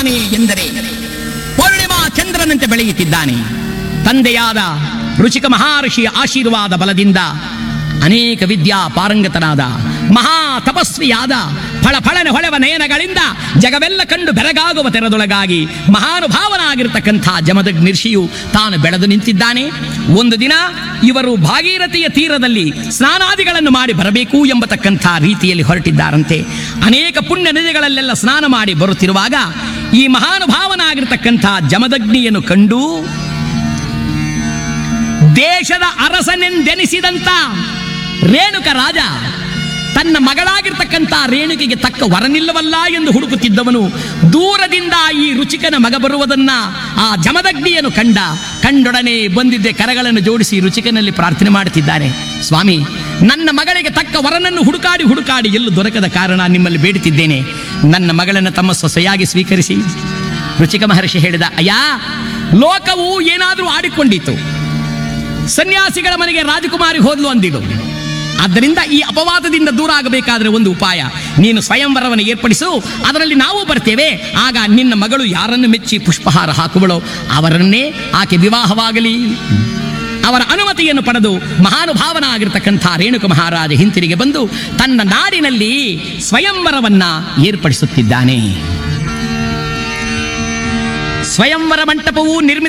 ಬೆಳೆಯುತ್ತಿದ್ದಾನೆ ಎಂದರೆ ಪೂರ್ಣಿಮಾ ಚಂದ್ರನಂತೆ ಬೆಳೆಯುತ್ತಿದ್ದಾನೆ ತಂದೆಯಾದ ರುಚಿಕ ಮಹರ್ಷಿಯ ಆಶೀರ್ವಾದ ಬಲದಿಂದ ಅನೇಕ ವಿದ್ಯಾ ಪಾರಂಗತನಾದ ಮಹಾ ತಪಸ್ವಿಯಾದ ಫಳಫಳನೆ ಹೊಳೆವ ನಯನಗಳಿಂದ ಜಗವೆಲ್ಲ ಕಂಡು ಬೆರಗಾಗುವ ತೆರದೊಳಗಾಗಿ ಮಹಾನುಭಾವನಾಗಿರ್ತಕ್ಕಂಥ ಜಮದಗ್ನಿರ್ಷಿಯು ತಾನು ಬೆಳೆದು ನಿಂತಿದ್ದಾನೆ ಒಂದು ದಿನ ಇವರು ಭಾಗೀರಥಿಯ ತೀರದಲ್ಲಿ ಸ್ನಾನಾದಿಗಳನ್ನು ಮಾಡಿ ಬರಬೇಕು ಎಂಬತಕ್ಕಂಥ ರೀತಿಯಲ್ಲಿ ಹೊರಟಿದ್ದಾರಂತೆ ಅನೇಕ ಪುಣ್ಯ ನದಿಗಳಲ್ಲೆಲ್ಲ ಸ್ನಾನ ಮಾಡಿ ಬರುತ್ತಿರುವಾಗ ಈ ಮಹಾನುಭಾವನಾಗಿರ್ತಕ್ಕಂಥ ಜಮದಗ್ನಿಯನ್ನು ಕಂಡು ದೇಶದ ಅರಸನೆಂದೆನಿಸಿದಂತ ರೇಣುಕ ರಾಜ ತನ್ನ ಮಗಳಾಗಿರ್ತಕ್ಕಂಥ ರೇಣುಕೆಗೆ ತಕ್ಕ ವರನಿಲ್ಲವಲ್ಲ ಎಂದು ಹುಡುಕುತ್ತಿದ್ದವನು ದೂರದಿಂದ ಈ ರುಚಿಕನ ಮಗ ಬರುವುದನ್ನ ಆ ಜಮದಗ್ನಿಯನ್ನು ಕಂಡ ಕಂಡೊಡನೆ ಬಂದಿದ್ದೆ ಕರಗಳನ್ನು ಜೋಡಿಸಿ ರುಚಿಕನಲ್ಲಿ ಪ್ರಾರ್ಥನೆ ಮಾಡುತ್ತಿದ್ದಾನೆ ಸ್ವಾಮಿ ನನ್ನ ಮಗಳಿಗೆ ತಕ್ಕ ವರನನ್ನು ಹುಡುಕಾಡಿ ಹುಡುಕಾಡಿ ಎಲ್ಲೂ ದೊರಕದ ಕಾರಣ ನಿಮ್ಮಲ್ಲಿ ಬೇಡುತ್ತಿದ್ದೇನೆ ನನ್ನ ಮಗಳನ್ನು ತಮ್ಮ ಸೊಸೆಯಾಗಿ ಸ್ವೀಕರಿಸಿ ರುಚಿಕ ಮಹರ್ಷಿ ಹೇಳಿದ ಅಯ್ಯ ಲೋಕವು ಏನಾದರೂ ಆಡಿಕೊಂಡಿತು ಸನ್ಯಾಸಿಗಳ ಮನೆಗೆ ರಾಜಕುಮಾರಿ ಹೋದ್ಲು ಅಂದಿಡು ಆದ್ದರಿಂದ ಈ ಅಪವಾದದಿಂದ ದೂರ ಆಗಬೇಕಾದ್ರೆ ಒಂದು ಉಪಾಯ ನೀನು ಸ್ವಯಂವರವನ್ನು ಏರ್ಪಡಿಸು ಅದರಲ್ಲಿ ನಾವು ಬರ್ತೇವೆ ಆಗ ನಿನ್ನ ಮಗಳು ಯಾರನ್ನು ಮೆಚ್ಚಿ ಪುಷ್ಪಹಾರ ಹಾಕುವಳೋ ಅವರನ್ನೇ ಆಕೆ ವಿವಾಹವಾಗಲಿ ಅವರ ಅನುಮತಿಯನ್ನು ಪಡೆದು ಮಹಾನುಭಾವನ ಆಗಿರ್ತಕ್ಕಂಥ ರೇಣುಕ ಮಹಾರಾಜ ಹಿಂತಿರುಗಿ ಬಂದು ತನ್ನ ನಾಡಿನಲ್ಲಿ ಸ್ವಯಂವರವನ್ನ ಏರ್ಪಡಿಸುತ್ತಿದ್ದಾನೆ ಸ್ವಯಂವರ ಮಂಟಪವು ನಿರ್ಮಿತ